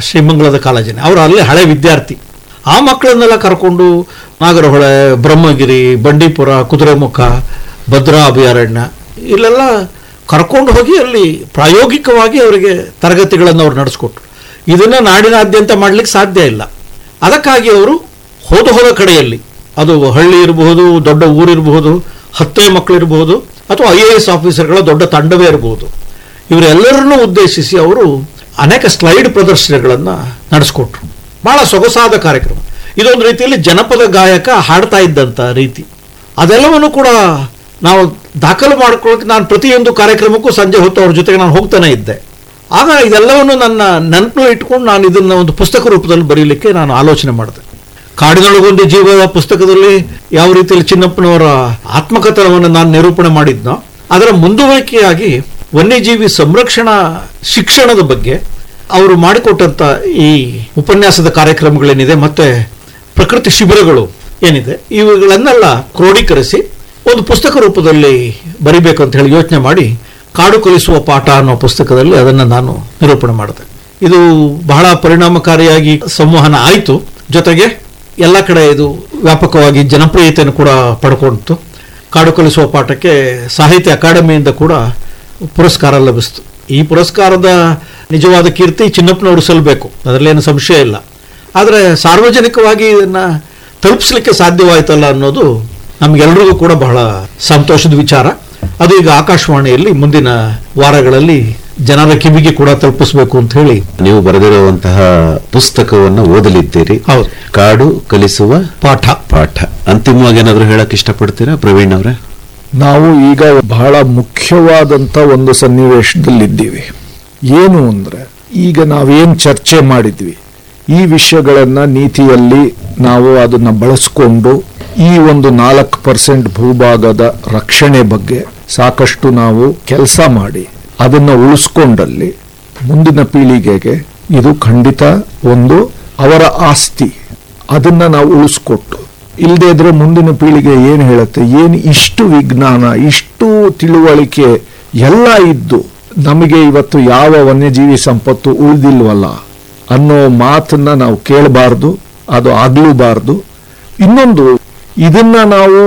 ಶ್ರೀಮಂಗಲದ ಕಾಲೇಜಿನ ಅವರು ಅಲ್ಲಿ ಹಳೆ ವಿದ್ಯಾರ್ಥಿ ಆ ಮಕ್ಕಳನ್ನೆಲ್ಲ ಕರ್ಕೊಂಡು ನಾಗರಹೊಳೆ ಬ್ರಹ್ಮಗಿರಿ ಬಂಡೀಪುರ ಕುದುರೆಮುಖ ಭದ್ರಾ ಅಭಯಾರಣ್ಯ ಇಲ್ಲೆಲ್ಲ ಕರ್ಕೊಂಡು ಹೋಗಿ ಅಲ್ಲಿ ಪ್ರಾಯೋಗಿಕವಾಗಿ ಅವರಿಗೆ ತರಗತಿಗಳನ್ನು ಅವ್ರು ನಡೆಸ್ಕೊಟ್ರು ಇದನ್ನು ನಾಡಿನಾದ್ಯಂತ ಮಾಡಲಿಕ್ಕೆ ಸಾಧ್ಯ ಇಲ್ಲ ಅದಕ್ಕಾಗಿ ಅವರು ಹೋದ ಹೋದ ಕಡೆಯಲ್ಲಿ ಅದು ಹಳ್ಳಿ ಇರಬಹುದು ದೊಡ್ಡ ಊರಿರಬಹುದು ಹತ್ತೇ ಮಕ್ಕಳಿರಬಹುದು ಅಥವಾ ಐ ಎ ಎಸ್ ಆಫೀಸರ್ಗಳ ದೊಡ್ಡ ತಂಡವೇ ಇರಬಹುದು ಇವರೆಲ್ಲರನ್ನೂ ಉದ್ದೇಶಿಸಿ ಅವರು ಅನೇಕ ಸ್ಲೈಡ್ ಪ್ರದರ್ಶನಗಳನ್ನು ನಡೆಸ್ಕೊಟ್ರು ಬಹಳ ಸೊಗಸಾದ ಕಾರ್ಯಕ್ರಮ ಇದೊಂದು ರೀತಿಯಲ್ಲಿ ಜನಪದ ಗಾಯಕ ಹಾಡ್ತಾ ಇದ್ದಂಥ ರೀತಿ ಅದೆಲ್ಲವನ್ನು ಕೂಡ ನಾವು ದಾಖಲು ಮಾಡ್ಕೊಳ್ಳೋಕೆ ನಾನು ಪ್ರತಿಯೊಂದು ಕಾರ್ಯಕ್ರಮಕ್ಕೂ ಸಂಜೆ ಹೊತ್ತು ಅವ್ರ ಜೊತೆಗೆ ನಾನು ಹೋಗ್ತಾನೆ ಇದ್ದೆ ಆಗ ಇದೆಲ್ಲವನ್ನು ನನ್ನ ನೆನಪು ಇಟ್ಕೊಂಡು ನಾನು ಇದನ್ನು ಒಂದು ಪುಸ್ತಕ ರೂಪದಲ್ಲಿ ಬರೀಲಿಕ್ಕೆ ನಾನು ಆಲೋಚನೆ ಮಾಡಿದೆ ಕಾಡಿನೊಳಗೊಂದು ಜೀವದ ಪುಸ್ತಕದಲ್ಲಿ ಯಾವ ರೀತಿಯಲ್ಲಿ ಚಿನ್ನಪ್ಪನವರ ಆತ್ಮಕಥನವನ್ನು ನಾನು ನಿರೂಪಣೆ ಮಾಡಿದ್ನೋ ಅದರ ಮುಂದುವರಿಕೆಯಾಗಿ ವನ್ಯಜೀವಿ ಸಂರಕ್ಷಣಾ ಶಿಕ್ಷಣದ ಬಗ್ಗೆ ಅವರು ಮಾಡಿಕೊಟ್ಟಂತ ಈ ಉಪನ್ಯಾಸದ ಕಾರ್ಯಕ್ರಮಗಳೇನಿದೆ ಮತ್ತೆ ಪ್ರಕೃತಿ ಶಿಬಿರಗಳು ಏನಿದೆ ಇವುಗಳನ್ನೆಲ್ಲ ಕ್ರೋಢೀಕರಿಸಿ ಒಂದು ಪುಸ್ತಕ ರೂಪದಲ್ಲಿ ಬರಿಬೇಕು ಅಂತ ಹೇಳಿ ಯೋಚನೆ ಮಾಡಿ ಕಾಡು ಕಲಿಸುವ ಪಾಠ ಅನ್ನೋ ಪುಸ್ತಕದಲ್ಲಿ ಅದನ್ನು ನಾನು ನಿರೂಪಣೆ ಮಾಡಿದೆ ಇದು ಬಹಳ ಪರಿಣಾಮಕಾರಿಯಾಗಿ ಸಂವಹನ ಆಯಿತು ಜೊತೆಗೆ ಎಲ್ಲ ಕಡೆ ಇದು ವ್ಯಾಪಕವಾಗಿ ಜನಪ್ರಿಯತೆಯನ್ನು ಕೂಡ ಪಡ್ಕೊಂಡಿತು ಕಾಡು ಕಲಿಸುವ ಪಾಠಕ್ಕೆ ಸಾಹಿತ್ಯ ಅಕಾಡೆಮಿಯಿಂದ ಕೂಡ ಪುರಸ್ಕಾರ ಲಭಿಸಿತು ಈ ಪುರಸ್ಕಾರದ ನಿಜವಾದ ಕೀರ್ತಿ ಚಿನ್ನಪ್ಪನವರು ಸಲ್ಲಬೇಕು ಅದರಲ್ಲೇನು ಸಂಶಯ ಇಲ್ಲ ಆದರೆ ಸಾರ್ವಜನಿಕವಾಗಿ ಇದನ್ನು ತಲುಪಿಸಲಿಕ್ಕೆ ಸಾಧ್ಯವಾಯ್ತಲ್ಲ ಅನ್ನೋದು ನಮಗೆಲ್ಲರಿಗೂ ಕೂಡ ಬಹಳ ಸಂತೋಷದ ವಿಚಾರ ಅದು ಈಗ ಆಕಾಶವಾಣಿಯಲ್ಲಿ ಮುಂದಿನ ವಾರಗಳಲ್ಲಿ ಜನರ ಕಿವಿಗೆ ಕೂಡ ತಲುಪಿಸಬೇಕು ಅಂತ ಹೇಳಿ ನೀವು ಬರೆದಿರುವಂತಹ ಪುಸ್ತಕವನ್ನು ಓದಲಿದ್ದೀರಿ ಹೌದು. ಕಾಡು ಕಲಿಸುವ ಪಾಠ ಪಾಠ ಅಂತಿಮವಾಗಿ ಏನಾದ್ರು ಹೇಳಕ್ ಇಷ್ಟಪಡ್ತೀರಾ ಪ್ರವೀಣ್ ಅವರೇ ನಾವು ಈಗ ಬಹಳ ಮುಖ್ಯವಾದಂಥ ಒಂದು ಸನ್ನಿವೇಶದಲ್ಲಿದ್ದೀವಿ ಏನು ಅಂದರೆ ಈಗ ನಾವೇನು ಚರ್ಚೆ ಮಾಡಿದ್ವಿ ಈ ವಿಷಯಗಳನ್ನ ನೀತಿಯಲ್ಲಿ ನಾವು ಅದನ್ನ ಬಳಸ್ಕೊಂಡು ಈ ಒಂದು ನಾಲ್ಕು ಪರ್ಸೆಂಟ್ ಭೂಭಾಗದ ರಕ್ಷಣೆ ಬಗ್ಗೆ ಸಾಕಷ್ಟು ನಾವು ಕೆಲಸ ಮಾಡಿ ಅದನ್ನ ಉಳಿಸ್ಕೊಂಡಲ್ಲಿ ಮುಂದಿನ ಪೀಳಿಗೆಗೆ ಇದು ಖಂಡಿತ ಒಂದು ಅವರ ಆಸ್ತಿ ಅದನ್ನ ನಾವು ಉಳಿಸ್ಕೊಟ್ಟು ಇಲ್ಲದೆ ಇದ್ರೆ ಮುಂದಿನ ಪೀಳಿಗೆ ಏನು ಹೇಳುತ್ತೆ ಏನು ಇಷ್ಟು ವಿಜ್ಞಾನ ಇಷ್ಟು ತಿಳುವಳಿಕೆ ಎಲ್ಲ ಇದ್ದು ನಮಗೆ ಇವತ್ತು ಯಾವ ವನ್ಯಜೀವಿ ಸಂಪತ್ತು ಉಳಿದಿಲ್ವಲ್ಲ ಅನ್ನೋ ಮಾತನ್ನ ನಾವು ಕೇಳಬಾರ್ದು ಅದು ಆಗ್ಲೂಬಾರ್ದು ಇನ್ನೊಂದು ಇದನ್ನ ನಾವು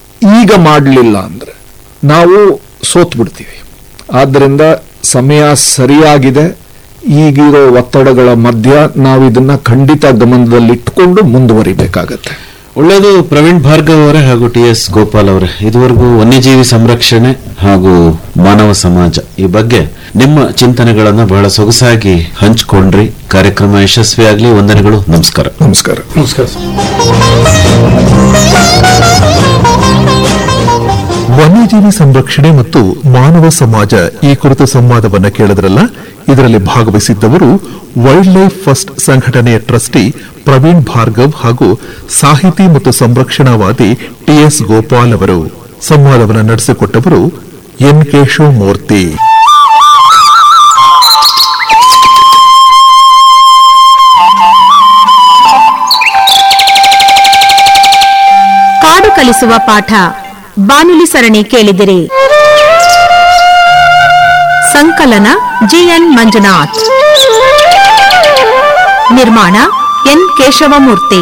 ಈಗ ಮಾಡಲಿಲ್ಲ ಅಂದ್ರೆ ನಾವು ಸೋತ್ ಬಿಡ್ತೀವಿ ಆದ್ದರಿಂದ ಸಮಯ ಸರಿಯಾಗಿದೆ ಈಗಿರೋ ಒತ್ತಡಗಳ ಮಧ್ಯ ನಾವು ಇದನ್ನ ಖಂಡಿತ ಗಮನದಲ್ಲಿಟ್ಟುಕೊಂಡು ಮುಂದುವರಿಬೇಕಾಗತ್ತೆ ಒಳ್ಳೆಯದು ಪ್ರವೀಣ್ ಭಾರ್ಗವ್ ಅವರೇ ಹಾಗೂ ಟಿ ಎಸ್ ಗೋಪಾಲ್ ಅವರೇ ಇದುವರೆಗೂ ವನ್ಯಜೀವಿ ಸಂರಕ್ಷಣೆ ಹಾಗೂ ಮಾನವ ಸಮಾಜ ಈ ಬಗ್ಗೆ ನಿಮ್ಮ ಚಿಂತನೆಗಳನ್ನ ಬಹಳ ಸೊಗಸಾಗಿ ಹಂಚಿಕೊಂಡ್ರಿ ಕಾರ್ಯಕ್ರಮ ಯಶಸ್ವಿಯಾಗಲಿ ವಂದನೆಗಳು ನಮಸ್ಕಾರ ನಮಸ್ಕಾರ ನಮಸ್ಕಾರ ಸರ್ ವನ್ಯಜೀವಿ ಸಂರಕ್ಷಣೆ ಮತ್ತು ಮಾನವ ಸಮಾಜ ಈ ಕುರಿತ ಸಂವಾದವನ್ನ ಕೇಳಿದ್ರಲ್ಲ ಇದರಲ್ಲಿ ಭಾಗವಹಿಸಿದ್ದವರು ವೈಲ್ಡ್ ಲೈಫ್ ಫಸ್ಟ್ ಸಂಘಟನೆಯ ಟ್ರಸ್ಟಿ ಪ್ರವೀಣ್ ಭಾರ್ಗವ್ ಹಾಗೂ ಸಾಹಿತಿ ಮತ್ತು ಸಂರಕ್ಷಣಾವಾದಿ ಟಿಎಸ್ ಗೋಪಾಲ್ ಅವರು ಸಂವಾದವನ್ನು ನಡೆಸಿಕೊಟ್ಟವರು ಎನ್ ಕೇಶವಮೂರ್ತಿ ಕಾಡು ಕಲಿಸುವ ಪಾಠ ಬಾನುಲಿ ಸರಣಿ ಕೇಳಿದಿರಿ ಸಂಕಲನ ಜಿಎನ್ ಮಂಜುನಾಥ್ ನಿರ್ಮಾಣ ಎನ್ ಕೇಶವಮೂರ್ತಿ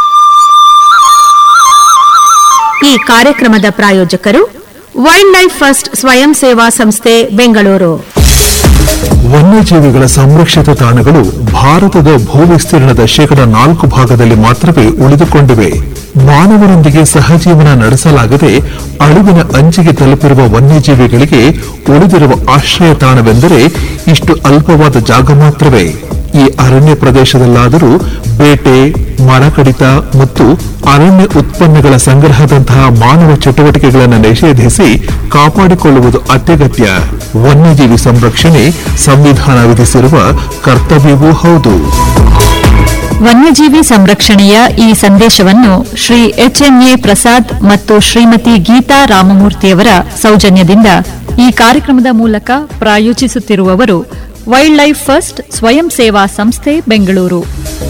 ಈ ಕಾರ್ಯಕ್ರಮದ ಪ್ರಾಯೋಜಕರು ವೈಲ್ಡ್ ಲೈಫ್ ಫಸ್ಟ್ ಸ್ವಯಂ ಸೇವಾ ಸಂಸ್ಥೆ ಬೆಂಗಳೂರು ವನ್ಯಜೀವಿಗಳ ಸಂರಕ್ಷಿತ ತಾಣಗಳು ಭಾರತದ ಭೂವಿಸ್ತೀರ್ಣದ ಶೇಕಡ ನಾಲ್ಕು ಭಾಗದಲ್ಲಿ ಮಾತ್ರವೇ ಉಳಿದುಕೊಂಡಿವೆ ಮಾನವರೊಂದಿಗೆ ಸಹಜೀವನ ನಡೆಸಲಾಗದೆ ಅಳಿವಿನ ಅಂಚಿಗೆ ತಲುಪಿರುವ ವನ್ಯಜೀವಿಗಳಿಗೆ ಉಳಿದಿರುವ ಆಶ್ರಯ ತಾಣವೆಂದರೆ ಇಷ್ಟು ಅಲ್ಪವಾದ ಜಾಗ ಮಾತ್ರವೇ ಈ ಅರಣ್ಯ ಪ್ರದೇಶದಲ್ಲಾದರೂ ಬೇಟೆ ಮರ ಕಡಿತ ಮತ್ತು ಅರಣ್ಯ ಉತ್ಪನ್ನಗಳ ಸಂಗ್ರಹದಂತಹ ಮಾನವ ಚಟುವಟಿಕೆಗಳನ್ನು ನಿಷೇಧಿಸಿ ಕಾಪಾಡಿಕೊಳ್ಳುವುದು ಅತ್ಯಗತ್ಯ ವನ್ಯಜೀವಿ ಸಂರಕ್ಷಣೆ ಸಂವಿಧಾನ ವಿಧಿಸಿರುವ ಕರ್ತವ್ಯವೂ ಹೌದು ವನ್ಯಜೀವಿ ಸಂರಕ್ಷಣೆಯ ಈ ಸಂದೇಶವನ್ನು ಶ್ರೀ ಎಚ್ಎಂಎ ಪ್ರಸಾದ್ ಮತ್ತು ಶ್ರೀಮತಿ ಗೀತಾ ರಾಮಮೂರ್ತಿಯವರ ಸೌಜನ್ಯದಿಂದ ಈ ಕಾರ್ಯಕ್ರಮದ ಮೂಲಕ ಪ್ರಾಯೋಜಿಸುತ್ತಿರುವವರು ವೈಲ್ಡ್ ಲೈಫ್ ಫಸ್ಟ್ ಸ್ವಯಂ ಸೇವಾ ಸಂಸ್ಥೆ ಬೆಂಗಳೂರು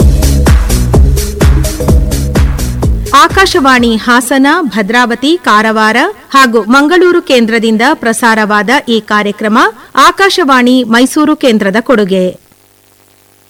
ಆಕಾಶವಾಣಿ ಹಾಸನ ಭದ್ರಾವತಿ ಕಾರವಾರ ಹಾಗೂ ಮಂಗಳೂರು ಕೇಂದ್ರದಿಂದ ಪ್ರಸಾರವಾದ ಈ ಕಾರ್ಯಕ್ರಮ ಆಕಾಶವಾಣಿ ಮೈಸೂರು ಕೇಂದ್ರದ ಕೊಡುಗೆ